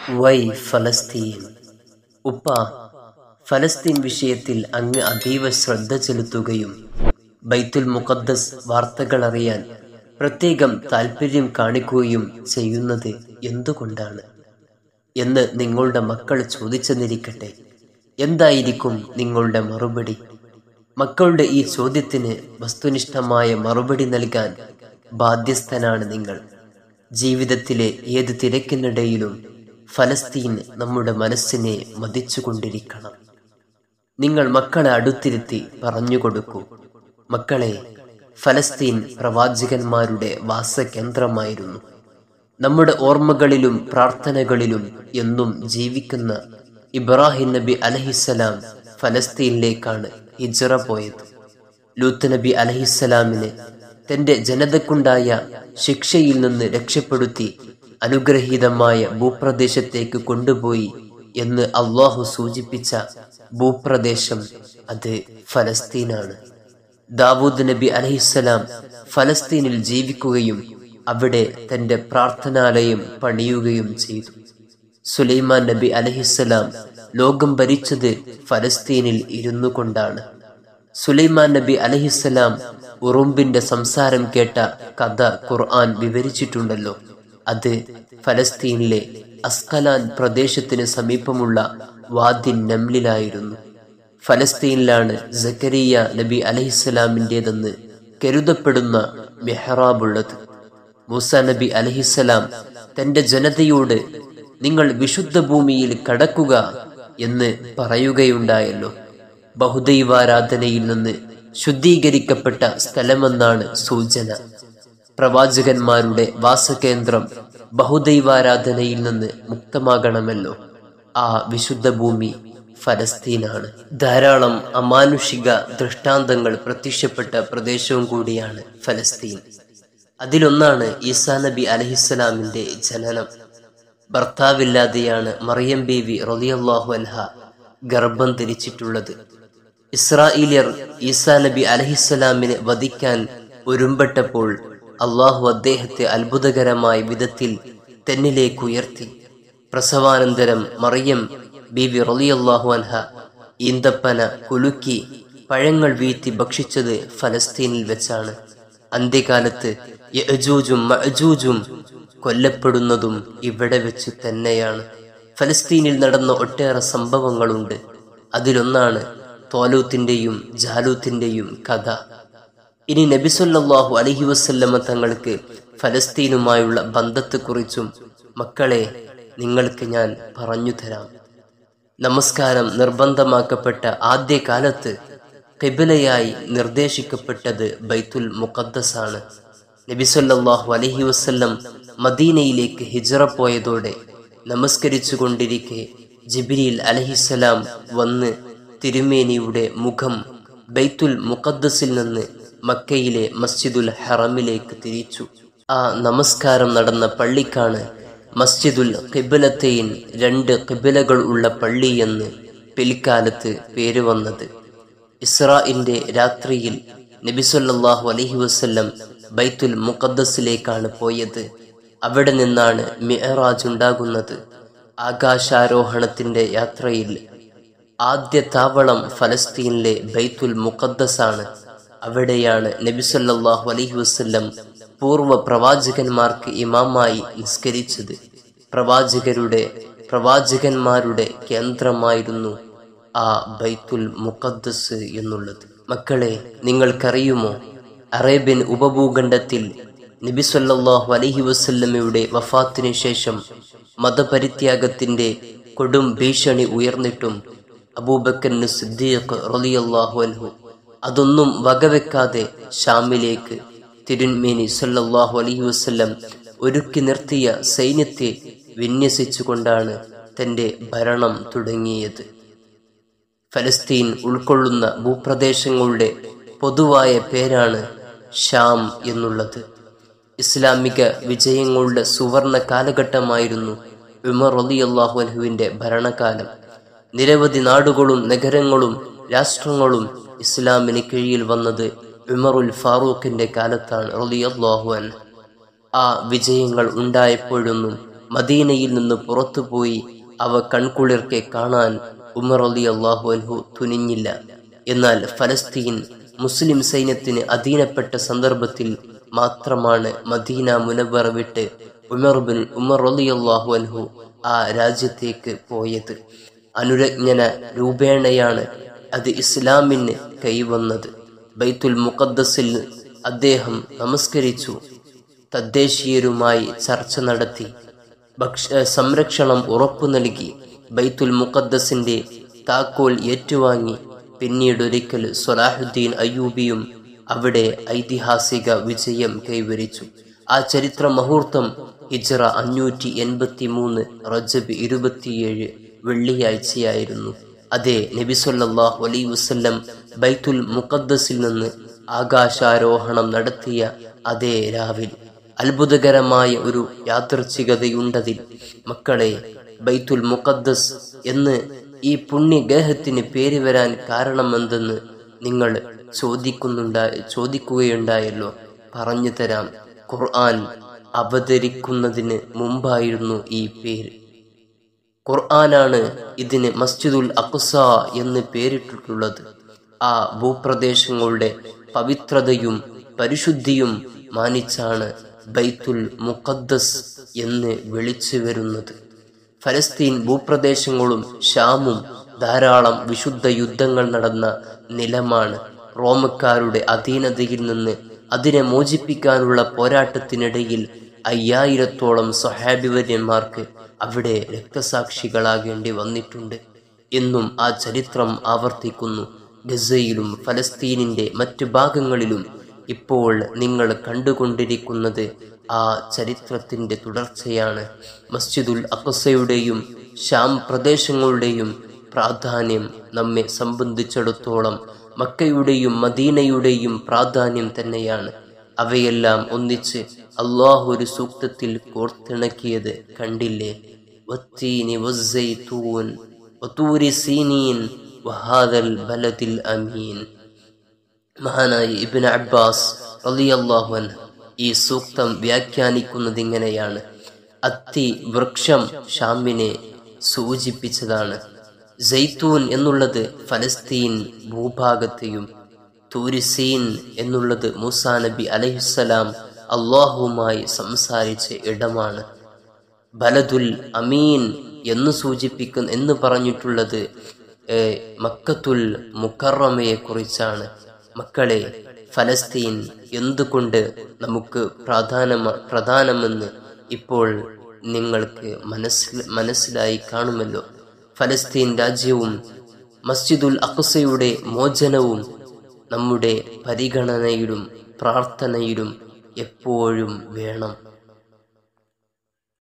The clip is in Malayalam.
വൈ ഫലസ്തീൻ ഉപ്പ ഫലസ്തീൻ വിഷയത്തിൽ അങ്ങ് അതീവ ശ്രദ്ധ ചെലുത്തുകയും ബൈത്തുൽ മുഖദ്ദസ് വാർത്തകൾ അറിയാൻ പ്രത്യേകം താല്പര്യം കാണിക്കുകയും ചെയ്യുന്നത് എന്തുകൊണ്ടാണ് എന്ന് നിങ്ങളുടെ മക്കൾ ചോദിച്ചെന്നിരിക്കട്ടെ എന്തായിരിക്കും നിങ്ങളുടെ മറുപടി മക്കളുടെ ഈ ചോദ്യത്തിന് വസ്തുനിഷ്ഠമായ മറുപടി നൽകാൻ ബാധ്യസ്ഥനാണ് നിങ്ങൾ ജീവിതത്തിലെ ഏത് തിരക്കിനിടയിലും ഫലസ്തീൻ നമ്മുടെ മനസ്സിനെ മതിച്ചുകൊണ്ടിരിക്കണം നിങ്ങൾ മക്കളെ അടുത്തിരുത്തി പറഞ്ഞുകൊടുക്കൂ മക്കളെ ഫലസ്തീൻ പ്രവാചകന്മാരുടെ വാസകേന്ദ്രമായിരുന്നു നമ്മുടെ ഓർമ്മകളിലും പ്രാർത്ഥനകളിലും എന്നും ജീവിക്കുന്ന ഇബ്രാഹിം നബി അലഹിസലാം ഫലസ്തീനിലേക്കാണ് ഹിജറ പോയത് ലൂത്ത് നബി അലഹിസലാമിനെ തന്റെ ജനതക്കുണ്ടായ ശിക്ഷയിൽ നിന്ന് രക്ഷപ്പെടുത്തി അനുഗ്രഹീതമായ ഭൂപ്രദേശത്തേക്ക് കൊണ്ടുപോയി എന്ന് അള്ളാഹു സൂചിപ്പിച്ച ഭൂപ്രദേശം അത് ഫലസ്തീനാണ് ദാവൂദ് നബി അലഹിസ്സലാം ഫലസ്തീനിൽ ജീവിക്കുകയും അവിടെ തന്റെ പ്രാർത്ഥനാലയം പണിയുകയും ചെയ്തു സുലൈമാൻ നബി അലഹിസ്സലാം ലോകം ഭരിച്ചത് ഫലസ്തീനിൽ ഇരുന്നു കൊണ്ടാണ് സുലൈമാൻ നബി അലഹിസ്സലാം ഉറുമ്പിന്റെ സംസാരം കേട്ട കഥ ഖുർആൻ വിവരിച്ചിട്ടുണ്ടല്ലോ അത് ഫലസ്തീനിലെ അസ്കലാൻ പ്രദേശത്തിന് സമീപമുള്ള വാദിൻ നംലിലായിരുന്നു ഫലസ്തീനിലാണ് സക്കരിയ നബി അലഹിസ്സലാമിൻ്റെതെന്ന് കരുതപ്പെടുന്ന മെഹ്റാബുള്ളത് മൂസ നബി അലഹിസ്സലാം തന്റെ ജനതയോട് നിങ്ങൾ വിശുദ്ധ ഭൂമിയിൽ കടക്കുക എന്ന് പറയുകയുണ്ടായല്ലോ ബഹുദൈവാരാധനയിൽ നിന്ന് ശുദ്ധീകരിക്കപ്പെട്ട സ്ഥലമെന്നാണ് സൂചന പ്രവാചകന്മാരുടെ വാസകേന്ദ്രം ബഹുദൈവാരാധനയിൽ നിന്ന് മുക്തമാകണമല്ലോ ആ വിശുദ്ധ ഭൂമി ഫലസ്തീനാണ് ധാരാളം അമാനുഷിക ദൃഷ്ടാന്തങ്ങൾ പ്രത്യക്ഷപ്പെട്ട പ്രദേശവും കൂടിയാണ് ഫലസ്തീൻ അതിലൊന്നാണ് ഈസാ നബി അലഹിസ്സലാമിന്റെ ജനനം ഭർത്താവില്ലാതെയാണ് മറിയം ബീവി റലിയല്ലാഹു അൽഹ ഗർഭം ധരിച്ചിട്ടുള്ളത് ഇസ്രായേലിയർ ഈസാ നബി അലഹിസ്സലാമിനെ വധിക്കാൻ ഒരുമ്പെട്ടപ്പോൾ അള്ളാഹു അദ്ദേഹത്തെ അത്ഭുതകരമായ വിധത്തിൽ തെന്നിലേക്ക് ഉയർത്തി പ്രസവാനന്തരം മറിയം ബീവി റലിയല്ലാഹു അൻഹ ഈന്തപ്പന കുലുക്കി പഴങ്ങൾ വീഴ്ത്തി ഭക്ഷിച്ചത് ഫലസ്തീനിൽ വെച്ചാണ് അന്ത്യകാലത്ത് യഅജൂജും മഅജൂജും കൊല്ലപ്പെടുന്നതും ഇവിടെ വെച്ച് തന്നെയാണ് ഫലസ്തീനിൽ നടന്ന ഒട്ടേറെ സംഭവങ്ങളുണ്ട് അതിലൊന്നാണ് തോലൂത്തിന്റെയും ജാലൂത്തിന്റെയും കഥ ഇനി നബിസൊല്ലാഹു അലഹി വസ്ല്ലമ തങ്ങൾക്ക് ഫലസ്തീനുമായുള്ള ബന്ധത്തെക്കുറിച്ചും മക്കളെ നിങ്ങൾക്ക് ഞാൻ പറഞ്ഞു തരാം നമസ്കാരം നിർബന്ധമാക്കപ്പെട്ട ആദ്യ കാലത്ത് കിബിലയായി നിർദ്ദേശിക്കപ്പെട്ടത് ബൈത്തുൽ മുഖദ്ദസാണ് നബിസൊല്ലാഹു അലഹി വസ്ല്ലം മദീനയിലേക്ക് ഹിജറ പോയതോടെ നമസ്കരിച്ചു കൊണ്ടിരിക്കെ ജിബിരിൽ അലഹിസലാം വന്ന് തിരുമേനിയുടെ മുഖം ബൈത്തുൽ മുഖദ്ദസിൽ നിന്ന് മക്കയിലെ മസ്ജിദുൽ ഹറമിലേക്ക് തിരിച്ചു ആ നമസ്കാരം നടന്ന പള്ളിക്കാണ് മസ്ജിദുൽ കിബിലത്തെയിൻ രണ്ട് കിബിലകൾ ഉള്ള പള്ളി എന്ന് പിൽക്കാലത്ത് പേര് വന്നത് ഇസ്രാഇന്റെ രാത്രിയിൽ നബിസൊല്ലാഹു അലഹി വസ്ല്ലം ബൈത്തുൽ മുഖദ്ദസിലേക്കാണ് പോയത് അവിടെ നിന്നാണ് മിഹറാജ് ഉണ്ടാകുന്നത് ആകാശാരോഹണത്തിന്റെ യാത്രയിൽ ആദ്യ താവളം ഫലസ്തീനിലെ ബൈത്തുൽ മുഖദ്ദസാണ് അവിടെയാണ് നബിസല്ലാഹു അലഹി വസ്ല്ലം പൂർവ്വ പ്രവാചകന്മാർക്ക് ഇമാമായി നിസ്കരിച്ചത് പ്രവാചകരുടെ പ്രവാചകന്മാരുടെ കേന്ദ്രമായിരുന്നു ആ ബൈത്തുൽ മുഖദ്ദസ് എന്നുള്ളത് മക്കളെ നിങ്ങൾക്കറിയുമോ അറേബ്യൻ ഉപഭൂഖണ്ഡത്തിൽ നബിസൊല്ലാഹു അലഹി വസ്ല്ലമയുടെ വഫാത്തിനു ശേഷം മതപരിത്യാഗത്തിന്റെ കൊടും ഭീഷണി ഉയർന്നിട്ടും അബൂബക്കറിന് സിദ്ദീഖ് റലിയല്ലാഹു അൻഹു അതൊന്നും വകവെക്കാതെ ഷാമിലേക്ക് തിരുന്മേനി സല്ലല്ലാഹു അലൈഹി വസല്ലം ഒരുക്കി നിർത്തിയ സൈന്യത്തെ വിന്യസിച്ചുകൊണ്ടാണ് തന്റെ ഭരണം തുടങ്ങിയത് ഫലസ്തീൻ ഉൾക്കൊള്ളുന്ന ഭൂപ്രദേശങ്ങളുടെ പൊതുവായ പേരാണ് ഷാം എന്നുള്ളത് ഇസ്ലാമിക വിജയങ്ങളുടെ സുവർണ കാലഘട്ടമായിരുന്നു ഉമർ റളിയല്ലാഹു അൻഹുവിന്റെ ഭരണകാലം നിരവധി നാടുകളും നഗരങ്ങളും രാഷ്ട്രങ്ങളും ഇസ്ലാമിന് കീഴിൽ വന്നത് ഉമറുൽ ഫാറൂഖിന്റെ കാലത്താണ് റളിയല്ലാഹു അൻഹു ആ വിജയങ്ങൾ ഉണ്ടായപ്പോഴൊന്നും മദീനയിൽ നിന്ന് പുറത്തുപോയി അവ കൺകുളിർക്കെ കാണാൻ ഉമർ അലി അള്ളാഹു അൻഹു തുനിഞ്ഞില്ല എന്നാൽ ഫലസ്തീൻ മുസ്ലിം സൈന്യത്തിന് അധീനപ്പെട്ട സന്ദർഭത്തിൽ മാത്രമാണ് മദീന മുനവറ വിട്ട് ഉമർ ബിൻ ഉമർ അലി അള്ളാഹു അൻഹു ആ രാജ്യത്തേക്ക് പോയത് അനുരജ്ഞന രൂപേണയാണ് അത് ഇസ്ലാമിന് കൈവന്നത് ബൈത്തുൽ മുഖദ്ദസിൽ അദ്ദേഹം നമസ്കരിച്ചു തദ്ദേശീയരുമായി ചർച്ച നടത്തി ഭക്ഷ സംരക്ഷണം ഉറപ്പു നൽകി ബൈത്തുൽ മുഖദ്ദസിന്റെ താക്കോൽ ഏറ്റുവാങ്ങി പിന്നീടൊരിക്കൽ സൊലാഹുദ്ദീൻ അയ്യൂബിയും അവിടെ ഐതിഹാസിക വിജയം കൈവരിച്ചു ആ ചരിത്ര മുഹൂർത്തം ഹിജ്റ അഞ്ഞൂറ്റി എൺപത്തി മൂന്ന് റജബ് ഇരുപത്തിയേഴ് വെള്ളിയാഴ്ചയായിരുന്നു അതെ നബിസൊല്ലാഹു അലൈ വസ്ല്ലം ബൈത്തുൽ മുഖദ്ദസിൽ നിന്ന് ആകാശാരോഹണം നടത്തിയ അതേ രാവിൽ അത്ഭുതകരമായ ഒരു യാദർച്ഛികതയുണ്ടതിൽ മക്കളെ ബൈത്തുൽ മുഖദ്ദസ് എന്ന് ഈ പുണ്യഗേഹത്തിന് പേര് വരാൻ കാരണമെന്തെന്ന് നിങ്ങൾ ചോദിക്കുന്നുണ്ടാ ചോദിക്കുകയുണ്ടായല്ലോ പറഞ്ഞു തരാം ഖുർആൻ അവതരിക്കുന്നതിന് മുമ്പായിരുന്നു ഈ പേര് ഖുർആനാണ് ഇതിന് മസ്ജിദുൽ അഖ്സ എന്ന് പേരിട്ടിട്ടുള്ളത് ആ ഭൂപ്രദേശങ്ങളുടെ പവിത്രതയും പരിശുദ്ധിയും മാനിച്ചാണ് ബൈത്തുൽ മുഖദ്ദസ് എന്ന് വിളിച്ചു വരുന്നത് ഫലസ്തീൻ ഭൂപ്രദേശങ്ങളും ഷാമും ധാരാളം വിശുദ്ധ യുദ്ധങ്ങൾ നടന്ന നിലമാണ് റോമക്കാരുടെ അധീനതയിൽ നിന്ന് അതിനെ മോചിപ്പിക്കാനുള്ള പോരാട്ടത്തിനിടയിൽ അയ്യായിരത്തോളം സ്വഹാബിവര്യന്മാർക്ക് അവിടെ രക്തസാക്ഷികളാകേണ്ടി വന്നിട്ടുണ്ട് എന്നും ആ ചരിത്രം ആവർത്തിക്കുന്നു ഗസയിലും ഫലസ്തീനിന്റെ മറ്റു ഭാഗങ്ങളിലും ഇപ്പോൾ നിങ്ങൾ കണ്ടുകൊണ്ടിരിക്കുന്നത് ആ ചരിത്രത്തിന്റെ തുടർച്ചയാണ് മസ്ജിദുൽ അഖസയുടെയും ഷാം പ്രദേശങ്ങളുടെയും പ്രാധാന്യം നമ്മെ സംബന്ധിച്ചിടത്തോളം മക്കയുടെയും മദീനയുടെയും പ്രാധാന്യം തന്നെയാണ് അവയെല്ലാം ഒന്നിച്ച് അള്ളാഹു ഒരു സൂക്തത്തിൽ കോർത്തിണക്കിയത് കണ്ടില്ലേ വത്തീനി വസ്സൈത്തൂൻ വതൂരി സീനീൻ വഹാദൽ ബലദിൽ അമീൻ മഹാനായ ഇബിൻ അബ്ബാസ് റളിയല്ലാഹു അൻഹു ഈ സൂക്തം വ്യാഖ്യാനിക്കുന്നത് ഇങ്ങനെയാണ് അത്തി വൃക്ഷം ഷാമിനെ സൂചിപ്പിച്ചതാണ് ജൈത്തൂൻ എന്നുള്ളത് ഫലസ്തീൻ ഭൂഭാഗത്തെയും തൂരിസീൻ എന്നുള്ളത് മൂസാ നബി അലൈഹിസ്സലാം അള്ളാഹുവുമായി സംസാരിച്ച ഇടമാണ് ബലദുൽ അമീൻ എന്ന് സൂചിപ്പിക്കുന്ന എന്ന് പറഞ്ഞിട്ടുള്ളത് ഏ, മക്കത്തുൽ മുക്കറമയെ കുറിച്ചാണ് മക്കളെ ഫലസ്തീൻ എന്തുകൊണ്ട് നമുക്ക് പ്രാധാനമ പ്രധാനമെന്ന് ഇപ്പോൾ നിങ്ങൾക്ക് മനസ്സിൽ മനസ്സിലായി കാണുമല്ലോ ഫലസ്തീൻ രാജ്യവും മസ്ജിദുൽ അഖ്സയുടെ മോചനവും നമ്മുടെ പരിഗണനയിലും പ്രാർത്ഥനയിലും എപ്പോഴും വേണം